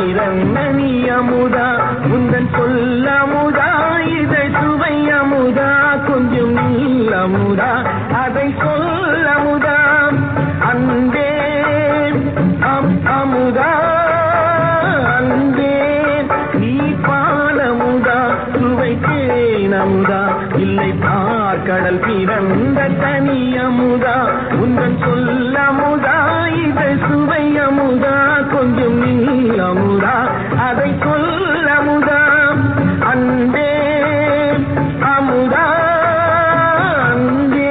பிறந்த நீ அமுதா உந்தன் சொல்ல அமுதா இதை சுவை அமுதா கொஞ்சம் நீ அமுதா அதை சொல்ல அமுதா அன்பே அம் அமுதா அன்பே நீ பாலமுதா சுவைத்தேன் அமுதா இல்லை பார்க்கடல் பிறந்த தனி அமுதா உந்தன் சொல்ல அமுதா இதை சுவை அமுதா கொஞ்சம் நீ அமுதா அதை சொல்ல அமுதா அன்பே அமுதா அன்பே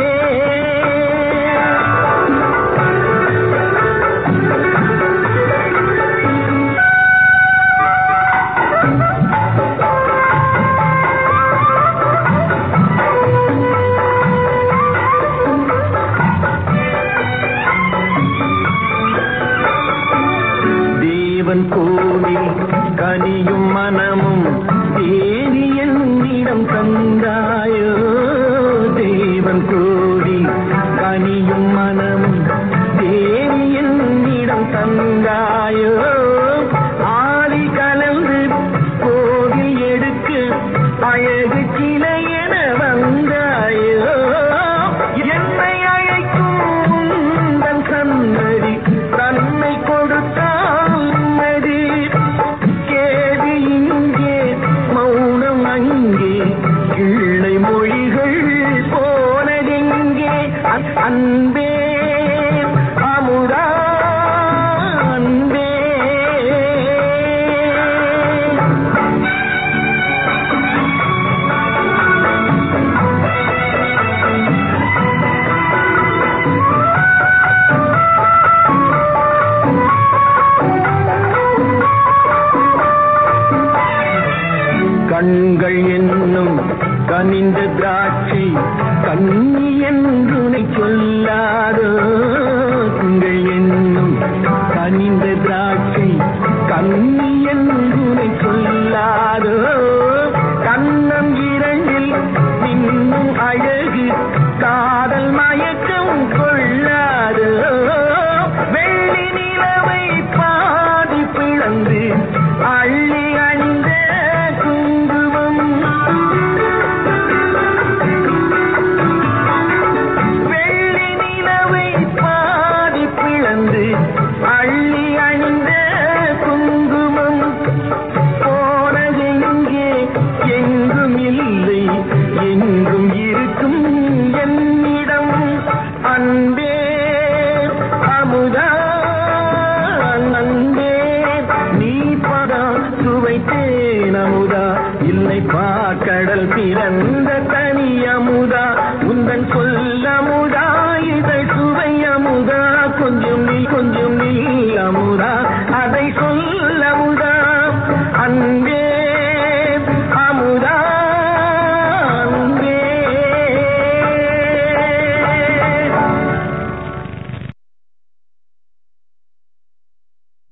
தேவன் கோவில் கனியும் மனமும் தேவி என்னிடம் தந்தாயோ தேவன் கோவில் கனியும் மனமும் தேவி என்னிடம் தந்தாயோ ஆடி கலந்து கோவில் எடுக்க அழகு சிலை என வந்தாயோ என்னை அழைக்கும் உந்தன் சன்னதி தன்னை கொடுத்தால் நிம்மதி கேது இங்கே மௌனம் அங்கே கிள்ளை மொழிகள் போனதெங்கே அன்- அன்பே அமுதா அன்பே கண்கள் என்னும் கனிந்த திராட்சை கண்ணி என்று சொல்லாதோ கண்கள் என்னும் கனிந்த திராட்சை கண்ணி என்று சொல்லாதோ கண்ணம் இரண்டில் இன்னும் அழகு காதல் மயக்கம் கொள்ளாதோ வெள்ளி நிலவை பாதி பிளந்து அள்ளி அணிந்த குங்குமம் வெள்ளி நிலவை பாதி பிளந்து அள்ளி அணிந்த குங்குமம் போனது எங்கே எங்கும் இல்லை எங்கும் இருக்கும் என்னிடம் அன்பே அமுதா அன்பே நீ பதா சுவைத்தேன் அமுதா இல்லை பாக்கடல் பிறந்த தனி அமுதா உந்தன் சொல்ல அமுதா இதை சுவை அமுதா கொஞ்சம் நீ கொஞ்சம் நீ அமுதா